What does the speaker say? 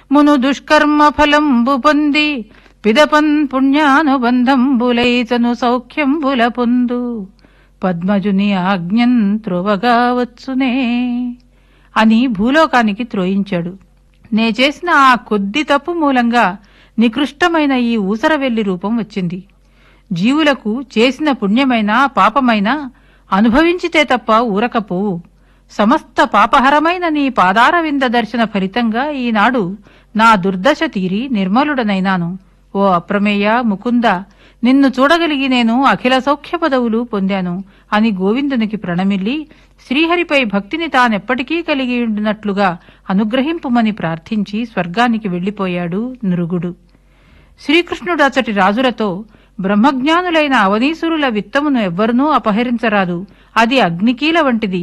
మును దుష్కర్మ ఫలంబు పొంది పిదపన్ పుణ్యానుబంధంబులైతను సౌఖ్యంబుల పొందు పద్మజుని ఆజ్ఞన్ త్రోవగా వచ్చునే అని భూలోకానికి త్రోయించాడు నే చేసిన ఆ కొద్ది తప్పు మూలంగా నికృష్టమైన ఈ ఊసరవెల్లి రూపం వచ్చింది జీవులకు చేసిన పుణ్యమైన పాపమైన అనుభవించితే తప్ప ఊరకపోవు సమస్త పాపహరమైన నీ పాదారవింద దర్శన ఫలితంగా ఈనాడు నా దుర్దశ తీరి నిర్మలుడనైనాను ఓ అప్రమేయ ముకుంద నిన్ను చూడగలిగి నేను అఖిల సౌఖ్య పదవులు పొందాను అని గోవిందునికి ప్రణమిల్లి శ్రీహరిపై భక్తిని తానెప్పటికీ కలిగి ఉండినట్లుగా అనుగ్రహింపుమని ప్రార్థించి స్వర్గానికి వెళ్లిపోయాడు నృగుడు శ్రీకృష్ణుడు అచటి రాజులతో బ్రహ్మజ్ఞానులైన అవనీసురుల విత్తమును ఎవ్వరునూ అపహరించరాదు అది అగ్నికీల వంటిది